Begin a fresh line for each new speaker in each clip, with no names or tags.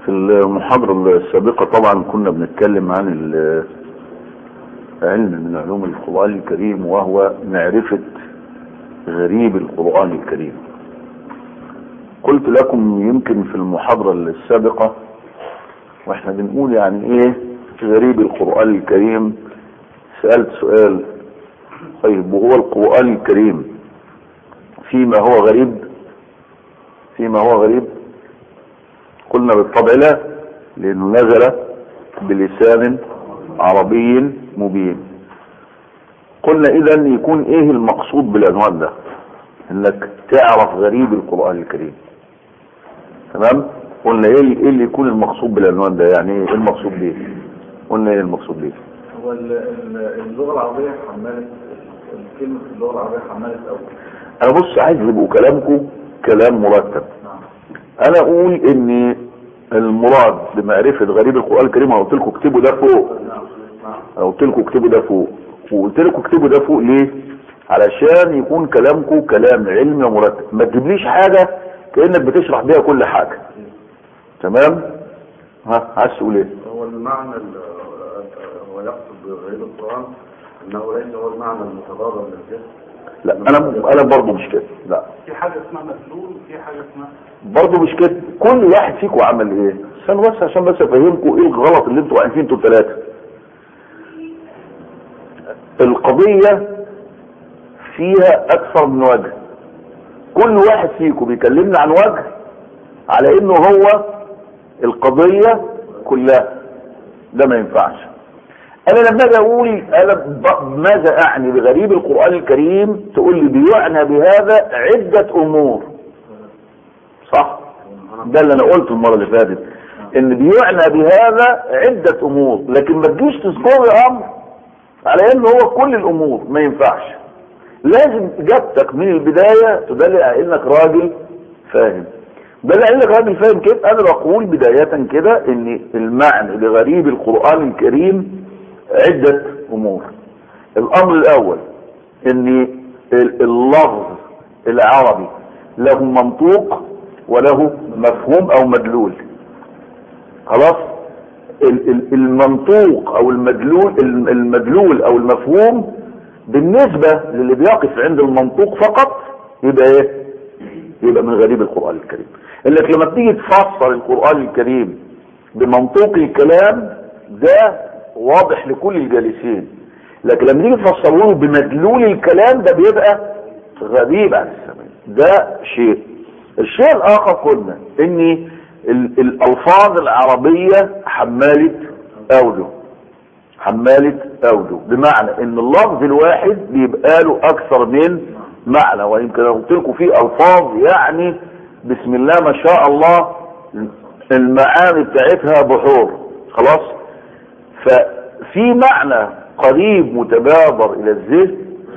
في المحاضرة السابقة طبعا كنا بنتكلم عن ال- علم من علوم القرآن الكريم وهو معرفة غريب القرآن الكريم قلت لكم يمكن في المحاضرة السابقة واحنا بنقول يعني ايه غريب القرآن الكريم سألت سؤال طيب وهو القرآن الكريم فيما هو غريب فيما هو غريب قلنا بالطبع لا لانه نزل بلسان عربي مبين قلنا اذا يكون ايه المقصود بالعنوان ده انك تعرف غريب القرآن الكريم تمام قلنا ايه ايه اللي يكون المقصود بالعنوان ده يعني ايه المقصود بيه قلنا ايه المقصود بيه
هو ال- ال- اللغة العربية حملت الكلمة في اللغة العربية حملت أول
انا بص عايز يبقوا كلامكم كلام مرتب
نعم
انا اقول ان المراد بمعرفة غريب القرآن الكريم انا قلت لكم اكتبوا ده فوق
نعم نعم
انا قلت لكم اكتبوا ده فوق وقلت لكم اكتبوا ده فوق ليه علشان يكون كلامكم كلام علمي ومرتب ما تجيبليش حاجة كأنك بتشرح بيها كل حاجة تمام ها عايز تقول ايه
هو المعنى ال- هو يقصد بغريب القرآن أنه ليس هو المعنى المتضارب للجهل
لا انا انا برضه مش كده لا
في حاجة اسمها مسلول وفي حاجة اسمها
برضه مش كده كل واحد فيكم عمل ايه عشان بس عشان بس افهمكم ايه الغلط اللي انتوا واقعين فيه انتوا الثلاثه القضيه فيها اكثر من وجه كل واحد فيكم بيكلمنا عن وجه على انه هو القضيه كلها ده ما ينفعش انا لما اجي اقول انا ب- ماذا اعني بغريب القران الكريم تقول لي بيعنى بهذا عده امور صح ده اللي انا قلته المره اللي فاتت ان بيعنى بهذا عده امور لكن ما تجيش تذكر لي امر على انه هو كل الامور ما ينفعش لازم اجابتك من البدايه تدل على انك راجل فاهم دل على انك راجل فاهم كيف انا بقول بدايه كده ان المعنى لغريب القران الكريم عده امور الامر الاول ان ال- اللفظ العربي له منطوق وله مفهوم او مدلول خلاص ال- ال- المنطوق او المدلول الم- المدلول او المفهوم بالنسبة للي بيقف عند المنطوق فقط يبقى ايه يبقى من غريب القرآن الكريم انك لما تيجي تفسر القرآن الكريم بمنطوق الكلام ده واضح لكل الجالسين لكن لما تيجي تفسره بمدلول الكلام ده بيبقى غريب عن السماء ده شيء الشيء الاخر قلنا ان ال- الالفاظ العربية حمالة اوجه حمالة اوجه بمعنى ان اللفظ الواحد بيبقى له اكثر من معنى ويمكن أنا قلت لكم في الفاظ يعني بسم الله ما شاء الله المعاني بتاعتها بحور خلاص ففي معنى قريب متبادر الى الذهن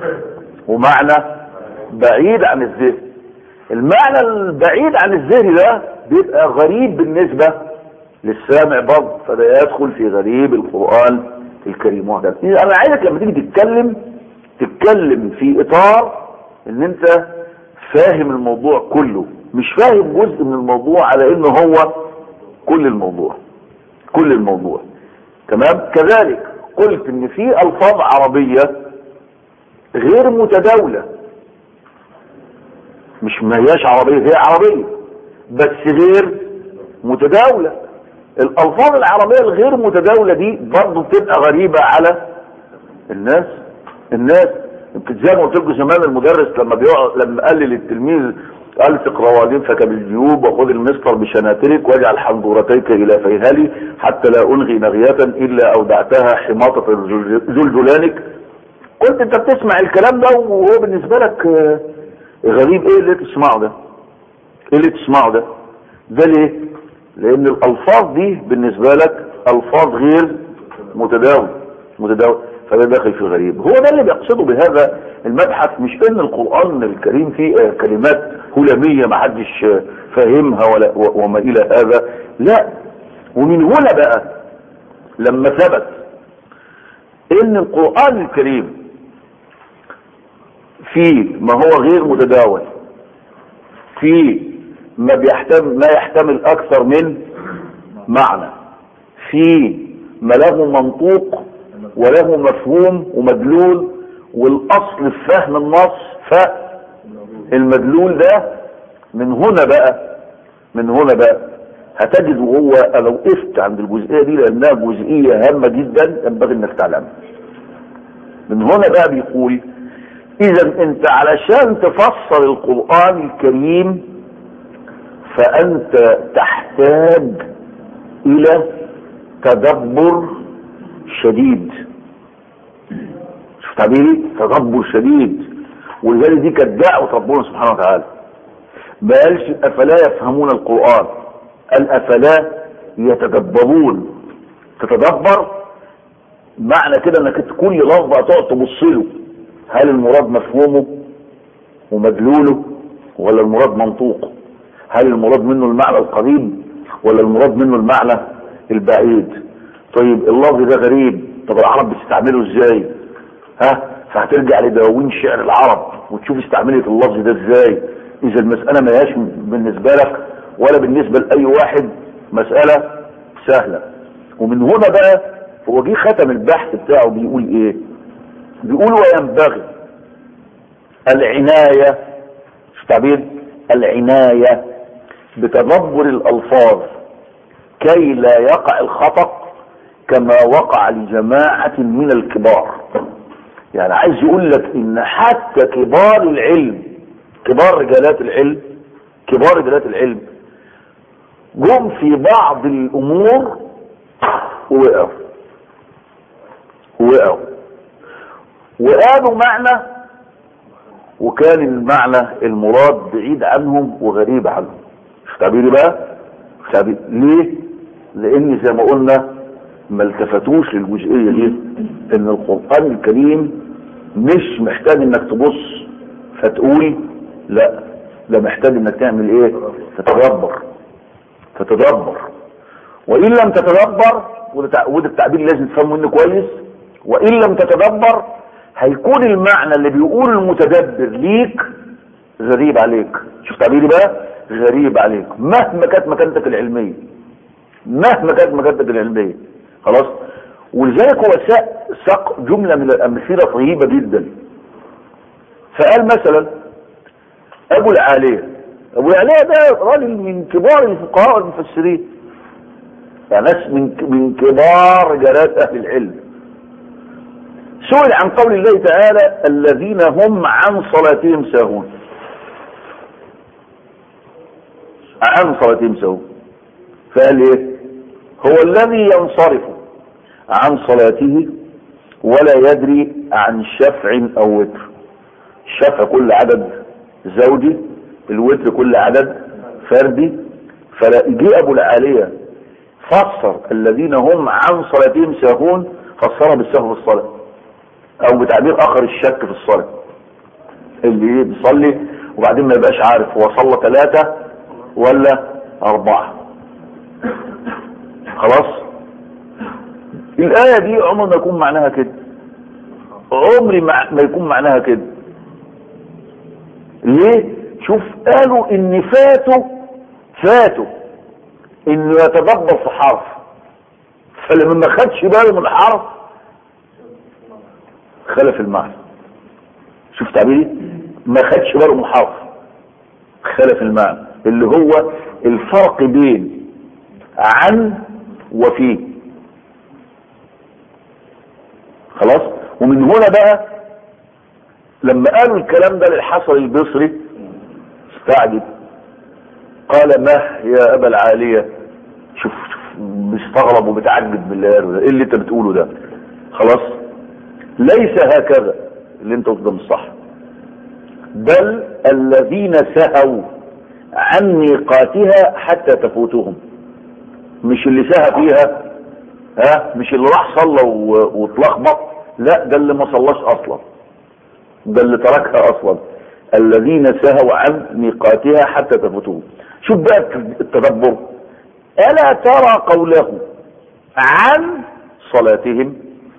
ومعنى بعيد عن الذهن المعنى البعيد عن الذهن ده بيبقى غريب بالنسبة للسامع برضه فده يدخل في غريب القرآن الكريم وهكذا إذا انا عايزك لما تيجي تتكلم تتكلم في اطار ان انت فاهم الموضوع كله مش فاهم جزء من الموضوع على انه هو كل الموضوع كل الموضوع تمام كذلك قلت ان في الفاظ عربية غير متداولة مش ما هياش عربية هي عربية بس غير متداولة الألفاظ العربية الغير متداولة دي برضه بتبقى غريبة على الناس الناس يمكن زي ما قلت لكم زمان المدرس لما بيقعد لما قال للتلميذ الصق روادفك بالجيوب وخذ المسطر بشناترك واجعل حنجرتيك الى فيهلي حتى لا انغي نغية الا اودعتها حماطة زلزلانك قلت انت بتسمع الكلام ده وهو بالنسبة لك آه، غريب ايه اللي تسمعه ده ايه اللي تسمعه ده ده ليه لان الالفاظ دي بالنسبة لك الفاظ غير متداول متداول فده داخل في غريب هو ده اللي بيقصده بهذا المبحث مش ان القرآن الكريم فيه آه، كلمات هلامية ما حدش آه، فاهمها ولا و- وما الى هذا لا ومن هنا بقى لما ثبت ان القرآن الكريم فيه ما هو غير متداول فيه ما بيحتمل ما يحتمل اكثر من معنى في ما له منطوق وله مفهوم ومدلول والاصل في فهم النص فالمدلول ده من هنا بقى من هنا بقى هتجد وهو لو وقفت عند الجزئيه دي لانها جزئيه هامه جدا ينبغي انك تعلمها من هنا بقى بيقول اذا انت علشان تفسر القران الكريم فانت تحتاج الى تدبر شديد شوف تعبيري تدبر شديد ولذلك دي كانت دعوه ربنا سبحانه وتعالى ما قالش افلا يفهمون القران قال افلا يتدبرون تتدبر معنى كده انك كل لفظ تقعد تبص له هل المراد مفهومه ومدلوله ولا المراد منطوقه هل المراد منه المعنى القريب ولا المراد منه المعنى البعيد طيب اللفظ ده غريب طب العرب بتستعمله ازاي ها فهترجع لدواوين شعر العرب وتشوف استعملت اللفظ ده ازاي اذا المسألة ما هياش بالنسبة لك ولا بالنسبة لأي واحد مسألة سهلة ومن هنا بقى هو جه ختم البحث بتاعه بيقول ايه بيقول وينبغي العناية شو تعبير العناية بتدبر الألفاظ كي لا يقع الخطأ كما وقع لجماعة من الكبار يعني عايز يقول لك ان حتى كبار العلم كبار رجالات العلم كبار رجالات العلم جم في بعض الامور وقعوا وقعوا وقالوا معنى وكان المعنى المراد بعيد عنهم وغريب عنهم شوف تعبيري بقى تعبير ليه لان زي ما قلنا ما التفتوش للجزئيه دي ان القران الكريم مش محتاج انك تبص فتقول لا ده محتاج انك تعمل ايه تتدبر تتدبر وان لم تتدبر وده التعبير لازم تفهمه منه كويس وان لم تتدبر هيكون المعنى اللي بيقول المتدبر ليك غريب عليك شوف تعبيري بقى غريب عليك مهما كانت مكانتك العلميه مهما كانت مكانتك العلميه خلاص ولذلك هو ساق جمله من الامثله طيبه جدا فقال مثلا ابو العاليه ابو العاليه ده راجل من كبار الفقهاء والمفسرين يعني ناس من من كبار رجالات اهل العلم سئل عن قول الله تعالى الذين هم عن صلاتهم ساهون عن صلاتهم ساهون فقال ايه هو الذي ينصرف عن صلاته ولا يدري عن شفع او وتر الشفع كل عدد زوجي الوتر كل عدد فردي فلا جه ابو العاليه فسر الذين هم عن صلاتهم ساهون فسرها بالسهو في الصلاه او بتعبير اخر الشك في الصلاه اللي بيصلي وبعدين ما يبقاش عارف هو صلى ثلاثه ولا اربعه خلاص الآية دي عمر ما يكون معناها كده عمري ما يكون معناها كده ليه شوف قالوا ان فاتوا فاتوا انه يتدبر في حرف فلما ما خدش باله من الحرف خلف المعنى شوف تعبيري ما خدش باله من الحرف خلف المعنى اللي هو الفرق بين عن وفيه خلاص ومن هنا بقى لما قالوا الكلام ده للحسن البصري استعجب قال ما يا ابا العالية شوف شوف مستغرب وبتعجب بالله ايه اللي انت بتقوله ده خلاص ليس هكذا اللي انت قلته مش صح بل الذين سهوا عن ميقاتها حتى تفوتهم مش اللي سهى فيها ها مش اللي راح صلى واتلخبط لا ده اللي ما صلاش اصلا ده اللي تركها اصلا الذين سهوا عن ميقاتها حتى تفوتهم شوف بقى التدبر الا ترى قوله عن صلاتهم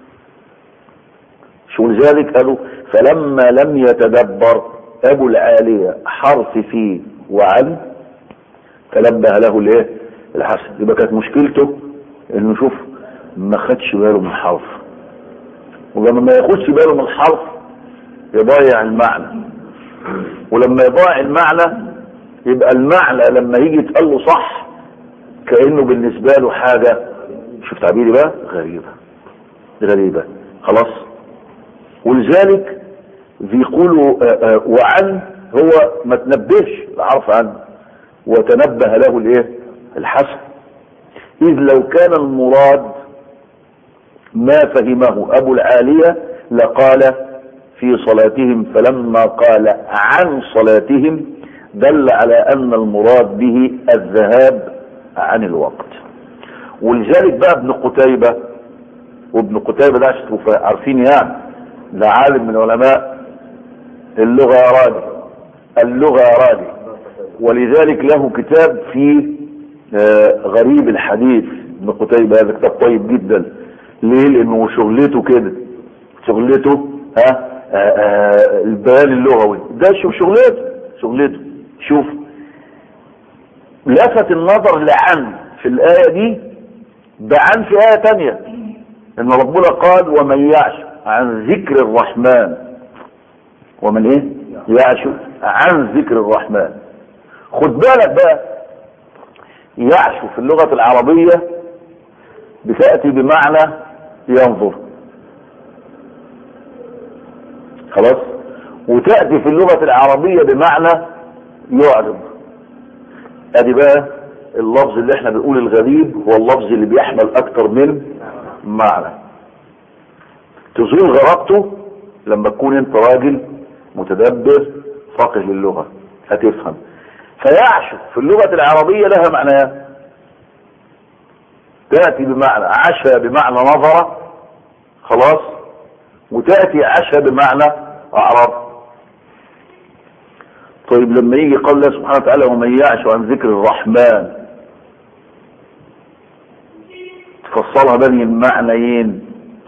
شو لذلك قالوا فلما لم يتدبر ابو العالية حرف فيه وعن تنبه له الايه الحسن يبقى كانت مشكلته انه شوف ما خدش باله من حرف ولما ما ياخدش باله من حرف يضيع المعنى ولما يضيع المعنى يبقى المعنى لما يجي يتقال له صح كانه بالنسبه له حاجه شوف تعبيري بقى غريبه غريبه خلاص ولذلك بيقولوا آه، آه، وعن هو ما تنبهش العرف عنه وتنبه له الايه الحسن اذ لو كان المراد ما فهمه ابو العالية لقال في صلاتهم فلما قال عن صلاتهم دل على ان المراد به الذهاب عن الوقت ولذلك بقى ابن قتيبة وابن قتيبة ده عشان تبقوا عارفين يعني ده عالم من علماء اللغة يا راجل اللغة يا راجل ولذلك له كتاب في آه، غريب الحديث ابن قتيبة هذا كتاب طيب جدا ليه لانه شغلته كده شغلته ها آه، آه، البيان اللغوي ده شوف شغلته شغلته شوف لفت النظر لعن في الآية دي بعن في آية تانية ان ربنا قال ومن يعش عن ذكر الرحمن ومن ايه يعش عن ذكر الرحمن خد بالك بقى يعشو في اللغة العربية بتأتي بمعنى ينظر خلاص وتأتي في اللغة العربية بمعنى يعرض ادي بقى اللفظ اللي احنا بنقول الغريب هو اللفظ اللي بيحمل اكتر من معنى تزول غرابته لما تكون انت راجل متدبر فاقه للغة هتفهم فيعشق في اللغة العربية لها معنيان تأتي بمعنى عشى بمعنى نظر خلاص وتأتي عشى بمعنى أعرض طيب لما يجي قال الله سبحانه وتعالى ومن يعش عن ذكر الرحمن تفصلها بين المعنيين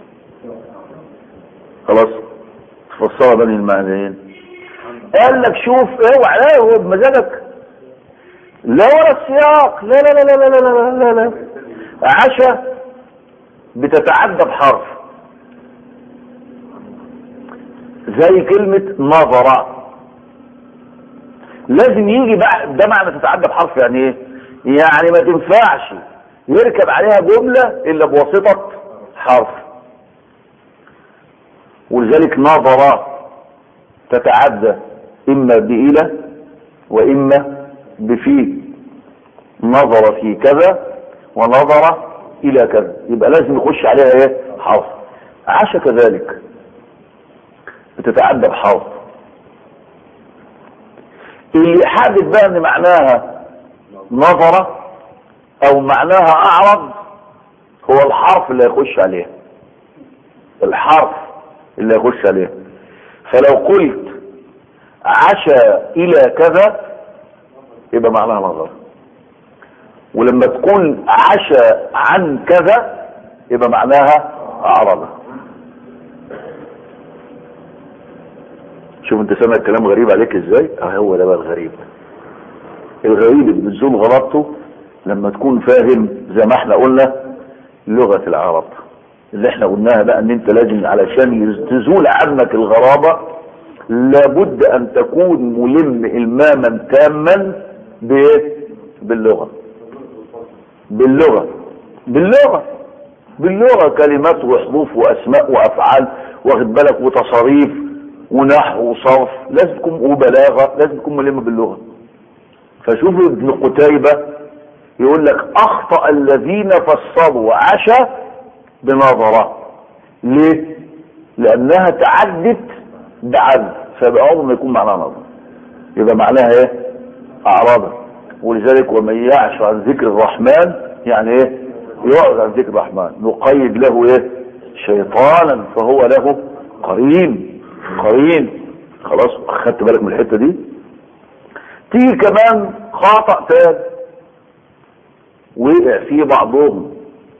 خلاص تفصلها بين المعنيين قال لك شوف اوعى لا هو بمزاجك لا ولا السياق لا لا لا لا لا لا لا لا, لا. عشا بتتعدى بحرف زي كلمة نظر لازم يجي بقى ده معنى تتعدى بحرف يعني ايه يعني ما تنفعش يركب عليها جملة الا بواسطة حرف ولذلك نظر تتعدى اما بإلى واما بفي نظر في كذا ونظر الى كذا يبقى لازم يخش عليها ايه حرف عاش كذلك بتتعدى بحرف اللي يحدد بقى ان معناها نظر او معناها اعرض هو الحرف اللي يخش عليه الحرف اللي يخش عليه فلو قلت عشى الى كذا يبقى معناها نظر ولما تكون عشى عن كذا يبقى معناها اعرض شوف انت سامع الكلام غريب عليك ازاي اه هو ده بقى الغريب الغريب اللي بتزول غلطته لما تكون فاهم زي ما احنا قلنا لغة العرب اللي احنا قلناها بقى ان انت لازم علشان تزول عنك الغرابة لابد ان تكون ملم الماما تاما بايه باللغة باللغة باللغة باللغة كلمات وحروف واسماء وافعال واخد بالك وتصاريف ونحو وصرف لازم تكون وبلاغة لازم تكون ملم باللغة فشوف ابن قتيبة يقول لك اخطأ الذين فسروا عشا بنظرة ليه لانها تعدت بعد فيبقى عمره ما يكون معناها نظر يبقى معناها ايه اعراضا ولذلك ومن يعش عن ذكر الرحمن يعني ايه يعرض عن ذكر الرحمن نقيد له ايه شيطانا فهو له قرين قرين خلاص خدت بالك من الحته دي تيجي كمان خطأ تاني وقع فيه بعضهم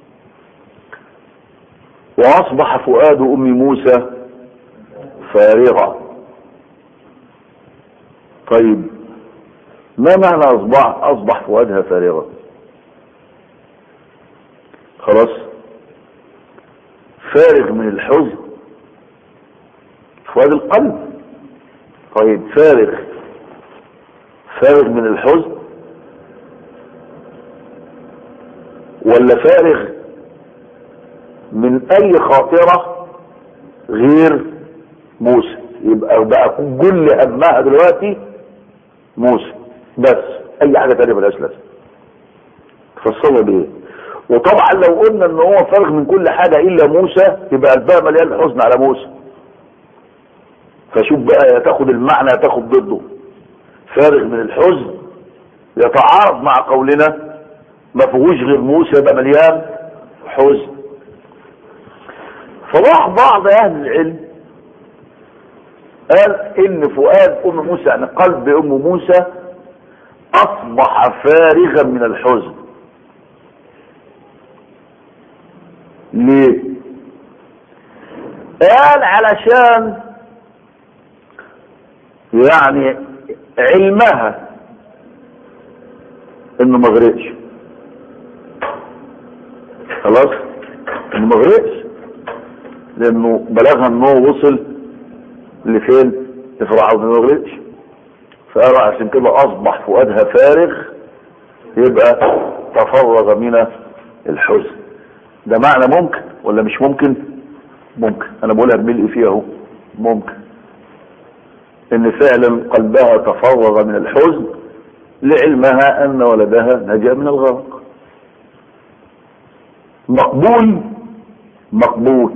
واصبح فؤاد ام موسى فارغا طيب ما معنى اصبح اصبح فؤادها فارغا خلاص فارغ من الحزن فؤاد القلب طيب فارغ فارغ من الحزن ولا فارغ من اي خاطرة غير موسى يبقى بقى كل همها دلوقتي موسى بس اي حاجة تانية ملهاش لازمة تفصلها بايه وطبعا لو قلنا ان هو فارغ من كل حاجة الا موسى يبقى قلبها مليان حزن على موسى فشوف بقى يا تاخد المعنى يا تاخد ضده فارغ من الحزن يتعارض مع قولنا ما فيهوش غير موسى يبقى مليان حزن فراح بعض اهل العلم قال ان فؤاد ام موسى يعني قلب ام موسى اصبح فارغا من الحزن ليه قال علشان يعني علمها انه ما غرقش خلاص انه ما غرقش لانه بلغها ان هو وصل لفين لفرعون ما غرقش فقالوا عشان كده اصبح فؤادها فارغ يبقى تفرغ من الحزن ده معنى ممكن ولا مش ممكن ممكن انا بقولها بملء فيها اهو ممكن ان فعلا قلبها تفرغ من الحزن لعلمها ان ولدها نجا من الغرق مقبول مقبول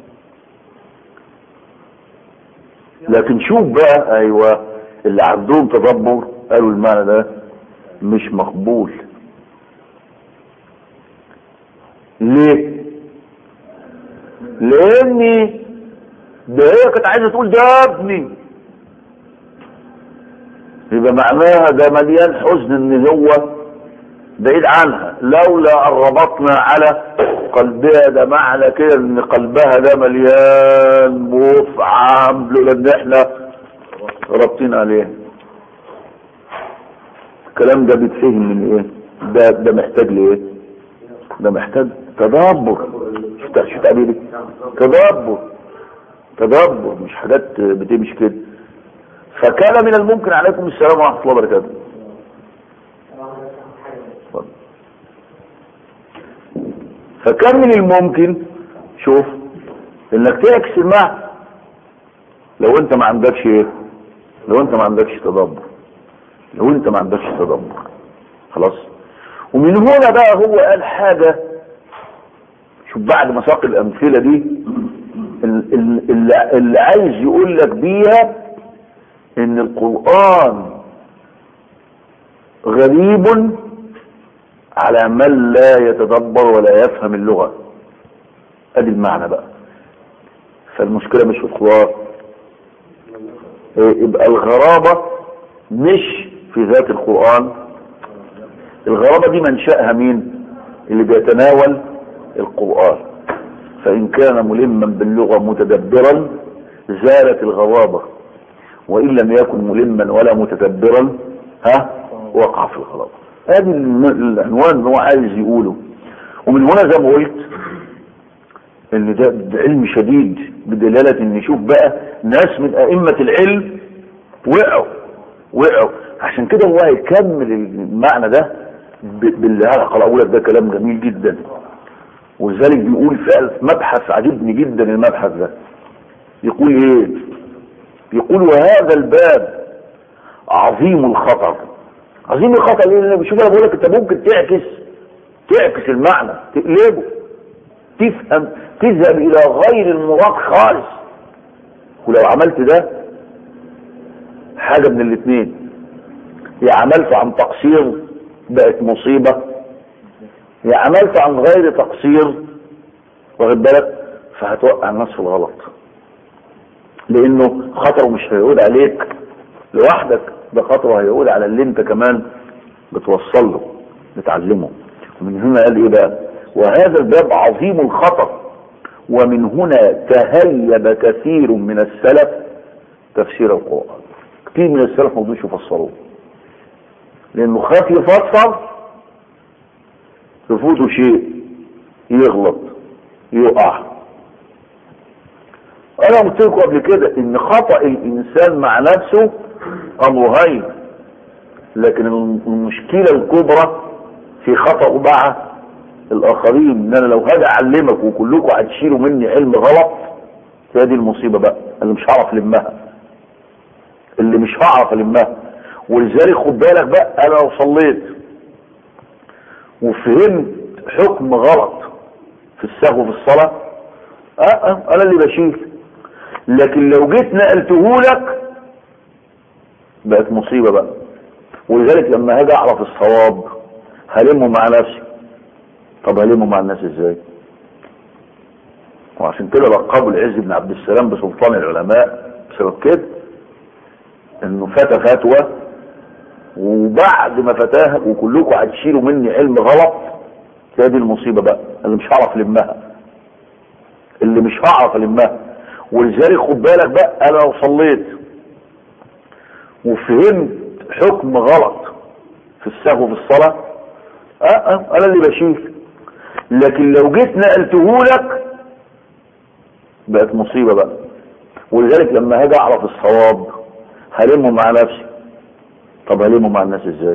لكن شوف بقى ايوه اللي عندهم تدبر قالوا المعنى ده مش مقبول ليه لاني ده هي كانت عايزه تقول ده ابني يبقى معناها ده مليان حزن ان هو بعيد عنها لولا ان ربطنا على قلبها ده معنى كده ان قلبها ده مليان مفعم لولا ان احنا رابطين عليه الكلام ده بيتفهم من ايه ده ده محتاج لايه ده محتاج تدبر شفت شفت تعبيري تدبر تدبر مش حاجات بتمشي كده فكان من الممكن عليكم السلام ورحمه الله وبركاته اتفضل. فكان من الممكن شوف انك تعكس المعنى لو انت ما عندكش ايه لو انت ما عندكش تدبر لو انت ما عندكش تدبر خلاص ومن هنا بقى هو قال حاجة شوف بعد ما ساق الامثلة دي ال- ال- اللي, اللي عايز يقول لك بيها ان القرآن غريب على من لا يتدبر ولا يفهم اللغة ادي المعنى بقى فالمشكلة مش في القرآن إيه، يبقى الغرابة مش في ذات القرآن الغرابة دي منشأها مين اللي بيتناول القرآن فإن كان ملما باللغة متدبرا زالت الغرابة وإن لم يكن ملما ولا متدبرا ها وقع في الغرابة هذه الم- العنوان اللي هو عايز يقوله ومن هنا زي ما قلت ان ده ده علم شديد بدلالة ان نشوف بقى ناس من ائمة العلم وقعوا وقعوا عشان كده هو هيكمل المعنى ده ب- باللي هقرا اقول لك ده كلام جميل جدا ولذلك بيقول فعلا مبحث عجبني جدا المبحث ده يقول ايه يقول وهذا الباب عظيم الخطر عظيم الخطر ليه لان شوف انا بقول لك انت ممكن تعكس تعكس المعنى تقلبه تفهم تذهب الى غير المراد خالص ولو عملت ده حاجة من الاثنين يا عملت عن تقصير بقت مصيبة يا عملت عن غير تقصير واخد بالك فهتوقع الناس في الغلط لانه خطره مش هيعود عليك لوحدك ده خطره هيعود على اللي انت كمان بتوصل له بتعلمه ومن هنا قال ايه بقى وهذا الباب عظيم الخطر ومن هنا تهيب كثير من السلف تفسير القرآن كثير من السلف ما رضوش يفسروه لانه خاف يفسر يفوته شيء يغلط يقع انا قلت لكم قبل كده ان خطأ الانسان مع نفسه امر هين لكن المشكلة الكبرى في خطأ مع الاخرين ان انا لو هاجي اعلمك وكلكم هتشيلوا مني علم غلط هي دي المصيبة بقى اللي مش هعرف لمها اللي مش هعرف المها ولذلك خد بالك بقى انا لو صليت وفهمت حكم غلط في السهو في الصلاة اه اه انا اللي بشيل لكن لو جيت نقلته لك بقت مصيبة بقى ولذلك لما هاجي اعرف الصواب هلمه مع نفسي طب هلمه مع الناس ازاي وعشان كده لقبوا العز بن عبد السلام بسلطان العلماء بسبب كده انه فتى فتوى وبعد ما فتاها وكلكم هتشيلوا مني علم غلط هي دي المصيبة بقى اللي مش هعرف لمها اللي مش هعرف لمها ولذلك خد بالك بقى انا لو صليت وفهمت حكم غلط في السهو في الصلاة اه اه انا اللي بشيل لكن لو جيت نقلته لك بقت مصيبة بقى ولذلك لما هاجي اعرف الصواب هلمه مع نفسي طب هلمه مع الناس ازاي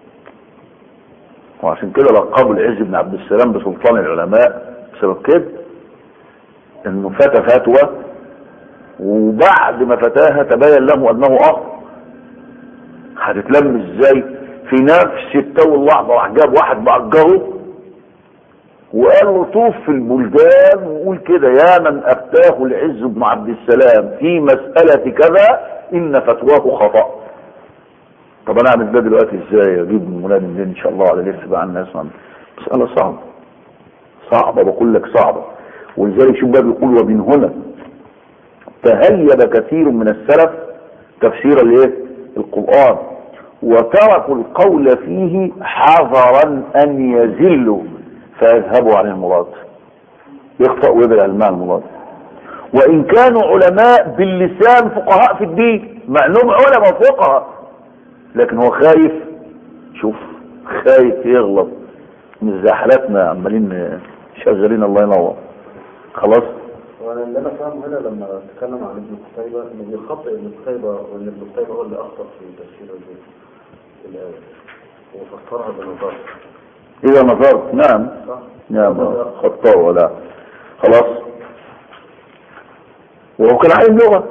وعشان كده لقبوا العز بن عبد السلام بسلطان العلماء بسبب كده انه فتى فتوى وبعد ما فتاها تبين له انه اخر هتتلم ازاي في نفس التو اللحظه راح جاب واحد مأجره وقال له طوف في البلدان وقول كده يا من افتاه العز بن عبد السلام في مسألة كذا ان فتواه خطأ طب انا اعمل ده دلوقتي ازاي اجيب منادي منين ان شاء الله على لسه بقى الناس مسألة صعبة صعبة بقول لك صعبة ولذلك شوف بقى بيقول ومن هنا تهيب كثير من السلف تفسير الايه القرآن وتركوا القول فيه حذرا ان يزلوا فيذهبوا عن المراد يخطأ ويبعد عن المعنى المراد وان كانوا علماء باللسان فقهاء في الدين مع انهم علماء فقهاء لكن هو خايف شوف خايف يغلط مش زي حالاتنا عمالين شغالين الله ينور خلاص
وانا اللي انا فاهمه هنا لما اتكلم عن ابن قتيبة ان بيخطئ ابن قتيبة وان ابن قتيبة هو اللي اخطأ في تفسير الآية وفسرها بنظر
اذا نظرت نعم
صح؟
نعم خطأ ولا خلاص وهو كان عالم لغة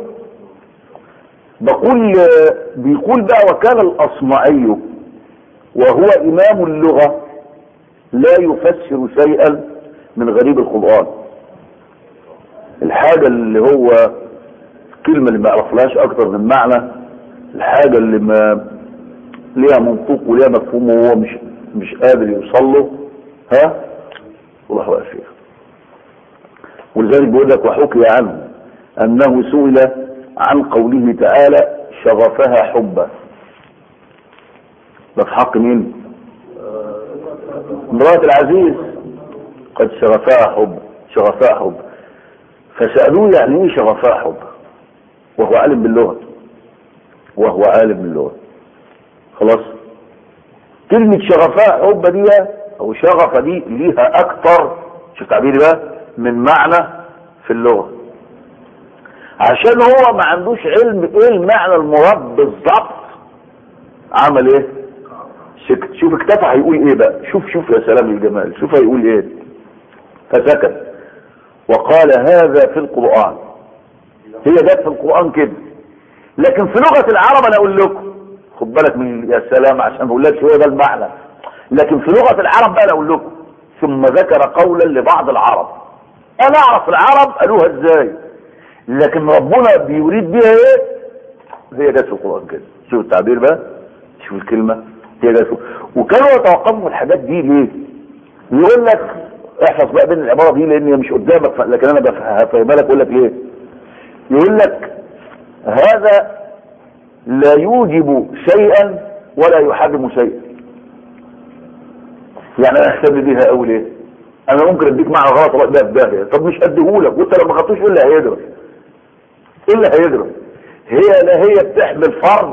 بقول بيقول بقى وكان الأصمعي وهو إمام اللغة لا يفسر شيئا من غريب القرآن الحاجة اللي هو الكلمة اللي ما يعرفلهاش أكتر من معنى الحاجة اللي ما ليها منطوق وليها مفهوم وهو مش مش قادر يوصل له ها وراح واقف فيها ولذلك بيقول لك وحكي عنه أنه سئل عن قوله تعالى شغفها حبا ده في حق مين امرأة العزيز قد شغفها حب شغفها حب فسألوه يعني ايه شغفها حب وهو عالم باللغة وهو عالم باللغة خلاص كلمة شغفاء حب دي او شغفة دي ليها اكتر شوف تعبيري بقى من معنى في اللغة عشان هو ما عندوش علم ايه المعنى المراد بالظبط عمل ايه سكت شوف اكتفى هيقول ايه بقى شوف شوف يا سلام الجمال شوف هيقول ايه فسكت وقال هذا في القرآن هي جت في القرآن كده لكن في لغة العرب انا اقول لكم خد بالك من يا سلام عشان ما اقولكش هو ده المعنى لكن في لغة العرب بقى انا اقول لكم ثم ذكر قولا لبعض العرب انا اعرف العرب قالوها ازاي لكن ربنا بيريد بيها ايه هي جت في القرآن كده شوف التعبير بقى شوف الكلمة هي جت وكانوا يتوقفوا الحاجات دي ليه يقول لك احفظ بقى بين العبارة دي لان هي مش قدامك لكن انا بفهمها لك اقول لك ليه يقول لك هذا لا يوجب شيئا ولا يحرم شيئا يعني انا اهتم بيها قوي ليه انا ممكن اديك معنى غلط اروح بيها في داهيه طب مش اديهولك وانت لو ما خدتوش ايه اللي هيدرس ايه اللي هيدرس هي لا هي بتحمل فرض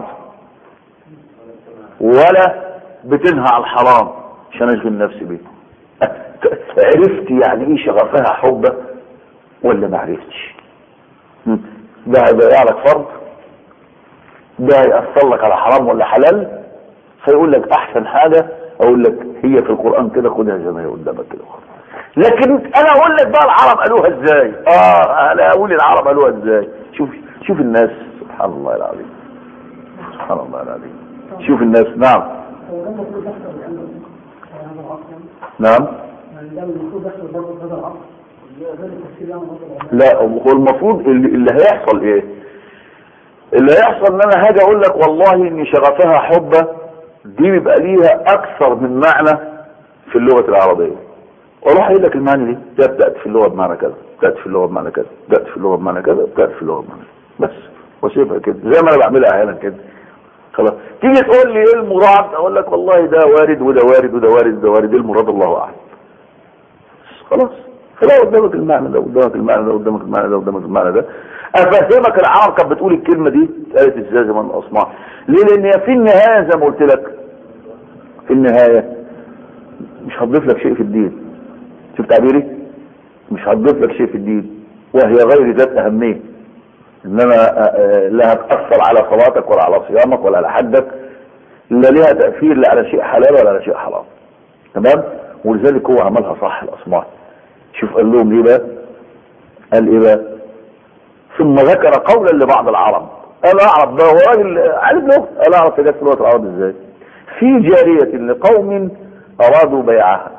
ولا بتنهى على الحرام عشان اشغل نفسي بيه عرفت يعني ايه شغفها حبة ولا ما عرفتش م? ده هيضيع لك فرض ده هيأثر لك على حرام ولا حلال فيقول لك احسن حاجة اقول لك هي في القرآن كده خدها زي ما هي قدامك كده لكن انا اقول لك بقى العرب قالوها ازاي اه انا اقول العرب قالوها ازاي شوف شوف الناس سبحان الله العظيم سبحان الله العظيم شوف الناس نعم
هو ده المفروض يحصل لأنه هذا العصر
نعم
يعني ده المفروض يحصل برضه في هذا العصر ده التفسير يعني هذا العصر
لا هو المفروض اللي, اللي هيحصل ايه اللي هيحصل ان انا هاجي اقول لك والله ان شغفها حبة دي بيبقى ليها اكثر من معنى في اللغة العربية واروح قايل لك المعنى دي ده بتأتي في اللغة بمعنى كذا بتأتي في اللغة بمعنى كذا بتأتي في اللغة بمعنى كذا بتأتي في اللغة بمعنى كذا بس واسيبها كده زي ما انا بعملها احيانا كده خلاص تيجي تقول لي ايه المراد اقول لك والله ده وارد وده وارد وده وارد وده وارد ايه المراد الله اعلم خلاص فلا قدامك المعنى ده قدامك المعنى ده قدامك المعنى ده قدامك المعنى ده افهمك العرب كانت بتقول الكلمه دي قالت ازاي زي ما انا اسمع ليه لان هي في النهايه زي ما قلت لك في النهايه مش هتضيف لك شيء في الدين شوف تعبيري مش هتضيف لك شيء في الدين وهي غير ذات اهميه انما آه، لا هتاثر على صلاتك ولا على صيامك ولا على حدك لا ليها تاثير لا على شيء حلال ولا على شيء حرام تمام ولذلك هو عملها صح الاصمات شوف قال لهم ايه بقى قال ايه بقى ثم ذكر قولا لبعض العرب انا اعرف ده هو راجل عالم له انا اعرف جت في لغه العرب ازاي في جاريه لقوم ارادوا بيعها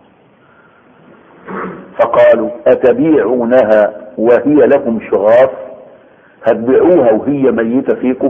فقالوا اتبيعونها وهي لكم شغاف هتبيعوها وهي ميته فيكم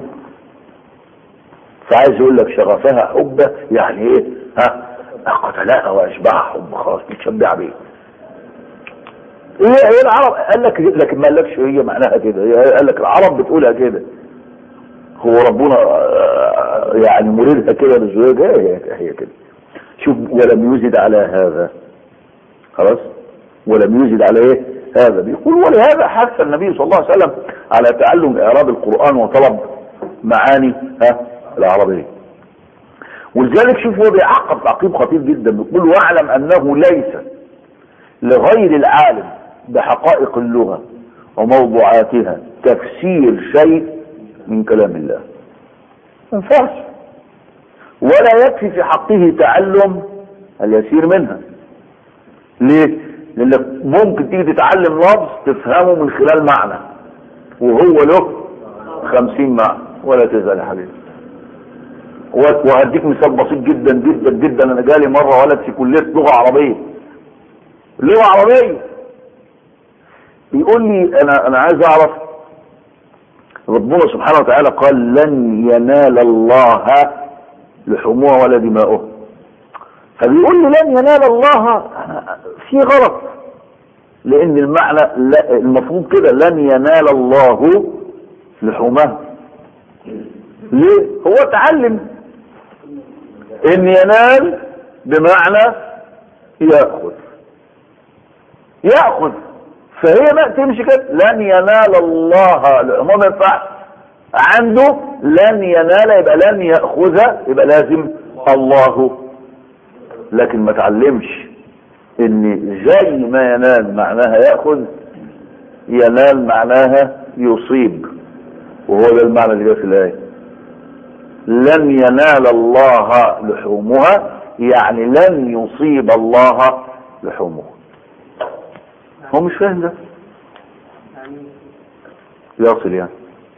فعايز يقول لك شغفها حبه يعني ايه ها قتلها واشبعها حب خلاص بتشبع بيه ايه ايه العرب قال لك لكن ما قالكش هي معناها كده هي قال لك العرب بتقولها كده هو ربنا آه، يعني مريدها كده للزواج هي هي كده شوف ولم يزد على هذا خلاص ولم يزد على ايه هذا بيقول ولهذا حث النبي صلى الله عليه وسلم على تعلم اعراب القران وطلب معاني ها العربيه ولذلك شوف هو بيعقب تعقيب خطير جدا بيقول واعلم انه ليس لغير العالم بحقائق اللغة وموضوعاتها تفسير شيء من كلام الله ما ينفعش ولا يكفي في حقه تعلم اليسير منها ليه لانك ممكن تيجي تتعلم لفظ تفهمه من خلال معنى وهو له خمسين معنى ولا تزعل يا حبيبي وهديك مثال بسيط جدا جدا جدا انا جالي مره ولد في كليه لغه عربيه لغه عربيه بيقول لي انا انا عايز اعرف ربنا سبحانه وتعالى قال لن ينال الله لحومها ولا دماؤها فبيقول لي لن ينال الله في غلط لان المعنى لا المفروض كده لن ينال الله لحومها ليه هو اتعلم ان ينال بمعنى ياخذ ياخذ فهي ما تمشي كده لن ينال الله العموم ما ينفعش عنده لن ينال يبقى لن ياخذ يبقى لازم الله لكن ما تعلمش ان زي ما ينال معناها ياخذ ينال معناها يصيب وهو ده المعنى اللي جاي في الايه لن ينال الله لحومها يعني لن يصيب الله لحومها هو مش فاهم ده
يعني
يصل يعني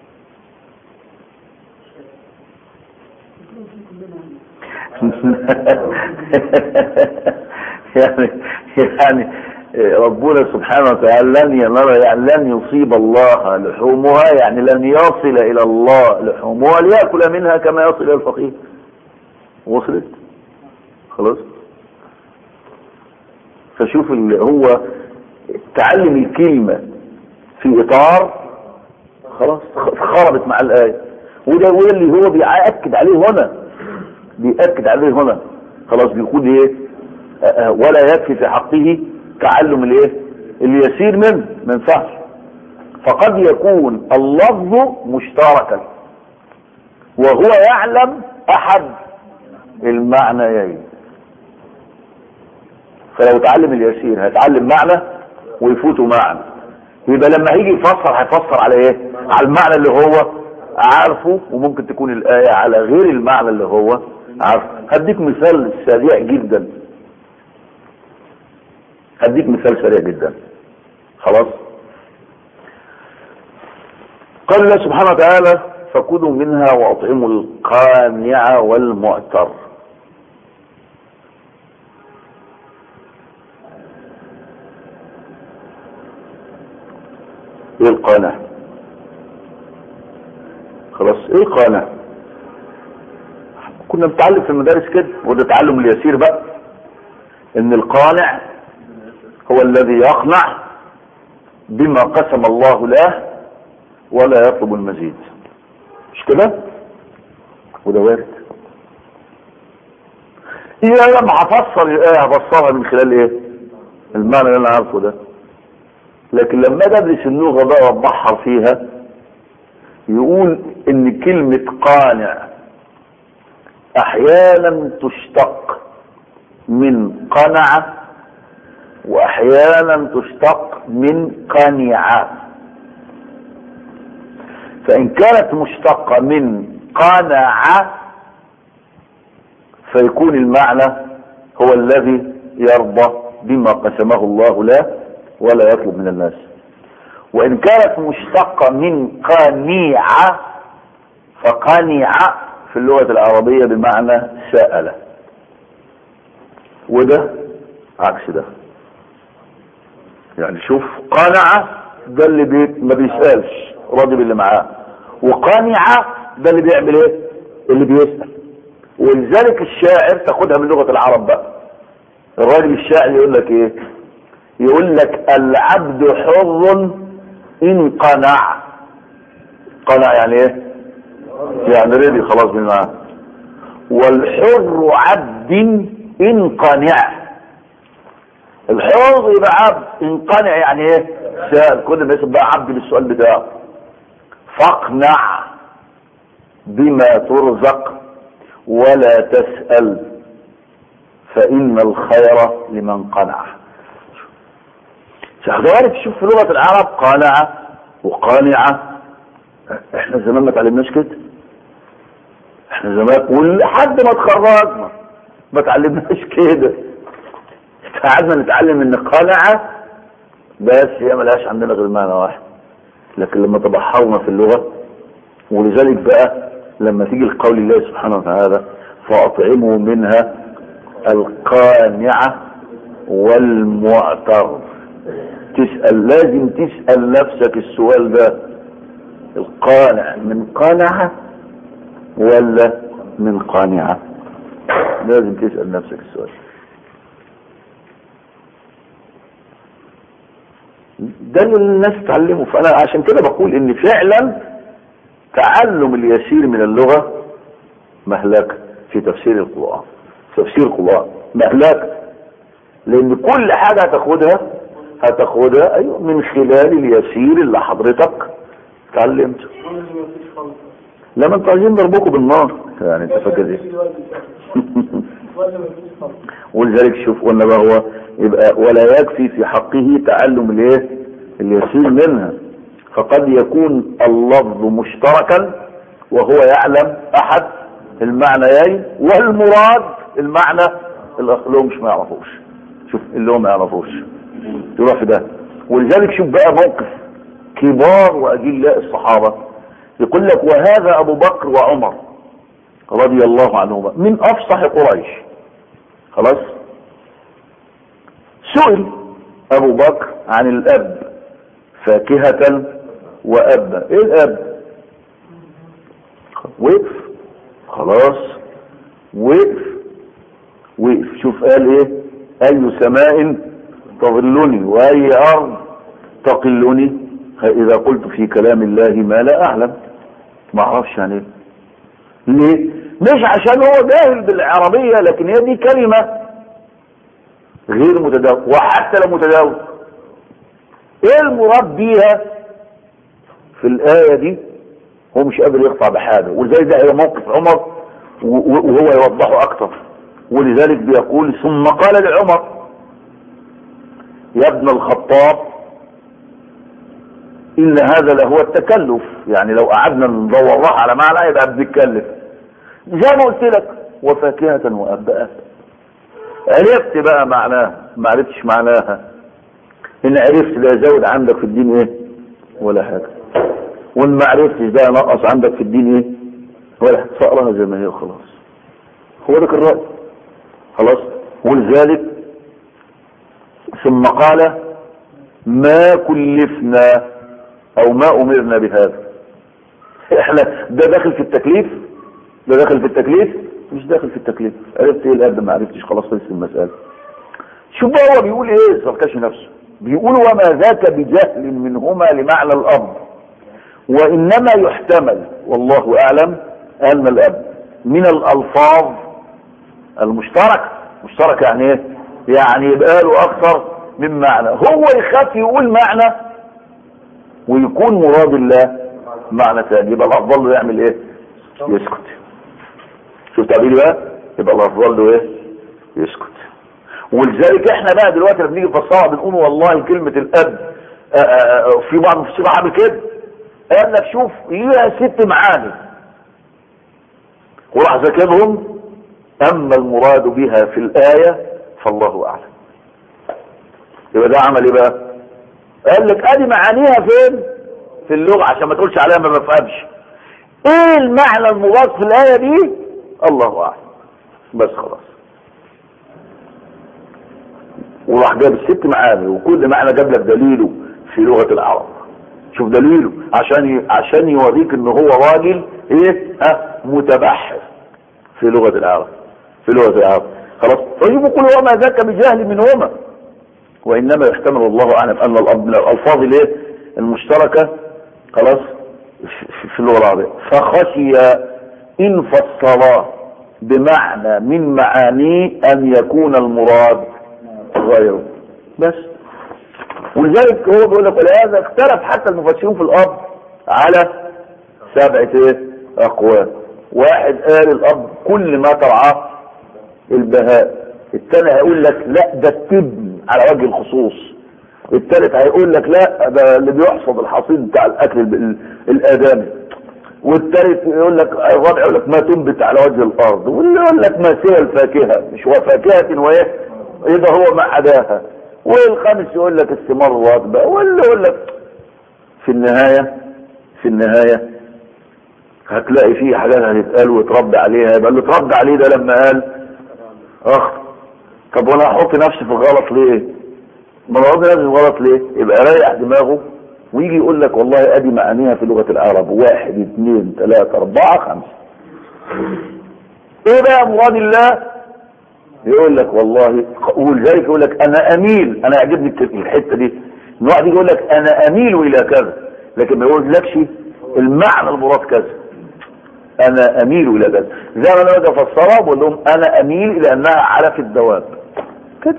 يعني يعني ربنا سبحانه وتعالى لن ينال يعني لن يصيب الله لحومها يعني لن يصل الى الله لحومها ليأكل منها كما يصل الى الفقير وصلت خلاص فشوف اللي هو تعلم الكلمة في اطار خلاص خربت مع الايه وده وده اللي هو بيأكد عليه هنا بيأكد عليه هنا خلاص بيقول ايه آه، آه، ولا يكفي في حقه تعلم الايه اليسير منه ما ينفعش فقد يكون اللفظ مشتركا وهو يعلم احد المعنيين فلو تعلم اليسير هيتعلم معنى ويفوته معنى يبقى لما هيجي يفسر هيفسر على ايه على المعنى اللي هو عارفه وممكن تكون الآية على غير المعنى اللي هو عارفه هديك مثال سريع جدا هديك مثال سريع جدا خلاص قال الله سبحانه وتعالى فكلوا منها واطعموا القانع والمعتر ايه القانع خلاص ايه القانع كنا بنتعلم في المدارس كده وده تعلم اليسير بقى ان القانع هو الذي يقنع بما قسم الله له ولا يطلب المزيد مش كده وده وارد ايه لما هفسر الايه هفسرها من خلال ايه المعنى اللي انا عارفه ده لكن لما ادرس اللغه بقى واتبحر فيها يقول ان كلمه قانع احيانا تشتق من قنع واحيانا تشتق من قنع فان كانت مشتقه من قنع فيكون المعنى هو الذي يرضى بما قسمه الله له ولا يطلب من الناس وان كانت مشتقه من قنيعه فقنع في اللغه العربيه بمعنى سأل وده عكس ده يعني شوف قنع ده اللي بي ما بيسالش راضي باللي معاه وقانع ده اللي بيعمل ايه اللي بيسال ولذلك الشاعر تاخدها من لغه العرب بقى الراجل الشاعر يقول لك ايه يقول لك العبد حر ان قنع قنع يعني ايه يعني رضي خلاص من معاه والحر عبد ان قنع الحر يبقى عبد ان قنع يعني ايه سأل كل الناس بقى عبد بالسؤال بتاعه فاقنع بما ترزق ولا تسأل فإن الخير لمن قنع شهدواري تشوف في لغة العرب قانعة وقانعة احنا زمان ما تعلمناش كده احنا زمان ولحد ما اتخرجنا ما تعلمناش كده قعدنا نتعلم ان قانعة بس هي ملهاش عندنا غير معنى واحد لكن لما تبحرنا في اللغة ولذلك بقى لما تيجي القول الله سبحانه وتعالى فاطعموا منها القانعة والمعتر تسأل لازم تسأل نفسك السؤال ده القانع من قانعة ولا من قانعة لازم تسأل نفسك السؤال ده اللي الناس تعلمه فانا عشان كده بقول ان فعلا تعلم اليسير من اللغة مهلكة في تفسير القرآن تفسير القرآن مهلكة لان كل حاجة هتاخدها هتاخدها ايوه من خلال اليسير اللي حضرتك اتعلمته لما انتوا عايزين ضربكم بالنار يعني انت فاكر ايه ولذلك شوف قلنا بقى هو يبقى ولا يكفي في حقه تعلم الايه اليسير منها فقد يكون اللفظ مشتركا وهو يعلم احد المعنيين والمراد المعنى الاخر مش ما يعرفوش شوف اللي هو ما يعرفوش يروح في ده ولذلك شوف بقى موقف كبار واجلاء الصحابه يقول لك وهذا ابو بكر وعمر رضي الله عنهما من افصح قريش خلاص سئل ابو بكر عن الاب فاكهة وابا ايه الاب وقف خلاص وقف وقف شوف قال ايه اي سماء تظلني واي ارض تقلني اذا قلت في كلام الله ما لا اعلم ما اعرفش يعني ايه ليه مش عشان هو جاهل بالعربية لكن هي دي كلمة غير متداول وحتى لو متداول ايه المراد بيها في الآية دي هو مش قادر يقطع بحاجة ولذلك ده هي موقف عمر وهو يوضحه اكتر ولذلك بيقول ثم قال لعمر يا ابن الخطاب ان هذا لهو التكلف يعني لو قعدنا ندور لها على معنى يبقى بنتكلف زي ما قلت لك وفاكهة وأبقى عرفت بقى معناها ما عرفتش معناها ان عرفت لا يزود عندك في الدين ايه ولا حاجة وان ما عرفتش ده نقص عندك في الدين ايه ولا حاجة فقرها زي ما هي خلاص هو ده الرأي خلاص ولذلك ثم قال ما كلفنا او ما امرنا بهذا احنا ده داخل في التكليف ده داخل في التكليف مش داخل في التكليف عرفت ايه الاب ما عرفتش خلاص خلص المسألة شوف بقى هو بيقول ايه الزركشي نفسه بيقول وما ذاك بجهل منهما لمعنى الاب وانما يحتمل والله اعلم ان الاب من الالفاظ المشتركة مشتركة يعني ايه يعني يبقى له اكثر من معنى هو يخاف يقول معنى ويكون مراد الله معنى ثاني يبقى الافضل له يعمل ايه يسكت شوف تعبيري بقى يبقى الافضل له ايه يسكت ولذلك احنا بقى دلوقتي لما بنيجي نفسرها بنقول والله كلمة الاب آآ آآ في بعض المفسرين عامل كده قال لك شوف ليها ست معاني وراح ذاكرهم اما المراد بها في الآية فالله اعلم يبقى ده عمل ايه بقى قال لك ادي معانيها فين في اللغة عشان ما تقولش عليها ما بفهمش ايه المعنى المراد في الآية دي الله اعلم بس خلاص وراح جاب الست معاني وكل معنى جاب لك دليله في لغة العرب شوف دليله عشان ي... عشان يوريك ان هو راجل ايه ها متبحر في لغة العرب في لغة العرب خلاص طيب يقول وما ذاك بجهل منهما وانما يحتمل الله اعلم ان الاب من الالفاظ الايه المشتركة خلاص في اللغة العربية فخشي ان فسراه بمعنى من معانيه ان يكون المراد غيره بس ولذلك هو بيقول لك ولهذا اختلف حتى المفسرين في الاب على سبعة ايه اقوال واحد قال الاب كل ما ترعاه البهاء الثاني هيقول لك لا ده التبن على وجه الخصوص الثالث هيقول لك لا ده اللي بيحصد الحصيد بتاع الاكل الادمي والثالث يقول لك الرابع يقول لك ما تنبت على وجه الارض واللي يقول لك ما سوى الفاكهه مش هو فاكهه وايه اذا هو ما عداها والخامس يقول لك الثمار الواجبة واللي يقول لك في النهاية في النهاية هتلاقي فيه حاجات هتتقال وتربي عليها يبقى اللي تربي عليه ده لما قال اخ طب وانا احط نفسي في الغلط ليه ما انا نفسي في الغلط ليه يبقى رايح دماغه ويجي يقول لك والله ادي معانيها في لغة العرب واحد اثنين ثلاثة اربعة خمسة ايه بقى مراد الله يقول لك والله ولذلك يقول لك انا اميل انا يعجبني الحته دي ان واحد يقول لك انا اميل الى كذا لكن ما يقولكش المعنى المراد كذا انا اميل الى كذا زي ما انا باجي افسرها بقول لهم انا اميل الى انها علف الدواب كده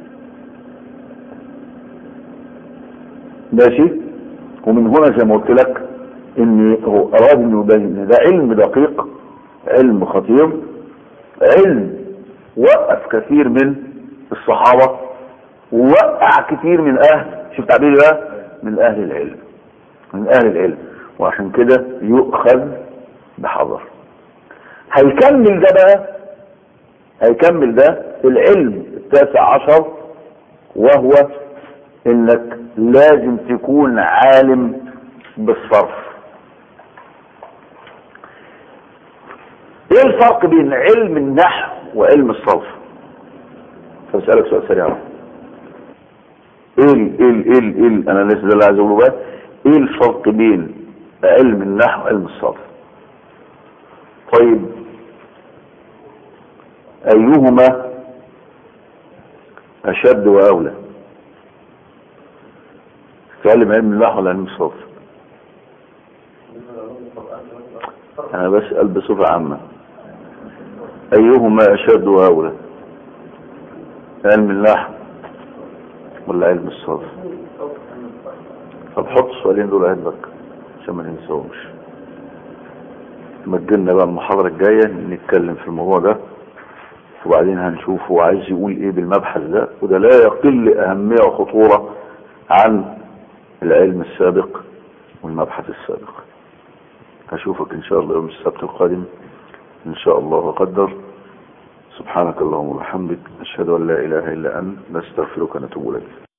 ماشي ومن هنا زي ما قلت لك ان هو اراد انه يبين ان ده علم دقيق علم خطير علم وقف كثير من الصحابة ووقع كثير من اهل شوف تعبيري بقى من اهل العلم من اهل العلم وعشان كده يؤخذ بحذر هيكمل ده بقى هيكمل ده العلم التاسع عشر وهو انك لازم تكون عالم بالصرف ايه الفرق بين علم النحو وعلم الصرف فاسألك سؤال سريع ايه ال ايه ال ايه ال ايه ال انا لسه ده اللي عايز اقوله بقى ايه الفرق بين علم النحو وعلم الصرف طيب ايهما اشد واولى تعلم علم النحو ولا علم الصرف انا بسأل بصفة عامة ايهما اشد واولى علم النحو ولا علم الصرف طب حط السؤالين دول عندك عشان ما ننساهمش مجلنا بقى المحاضرة الجاية نتكلم في الموضوع ده وبعدين هنشوف هو عايز يقول ايه بالمبحث ده وده لا يقل اهمية وخطورة عن العلم السابق والمبحث السابق هشوفك ان شاء الله يوم السبت القادم ان شاء الله وقدر سبحانك اللهم وبحمدك نشهد ان لا اله الا انت نستغفرك ونتوب اليك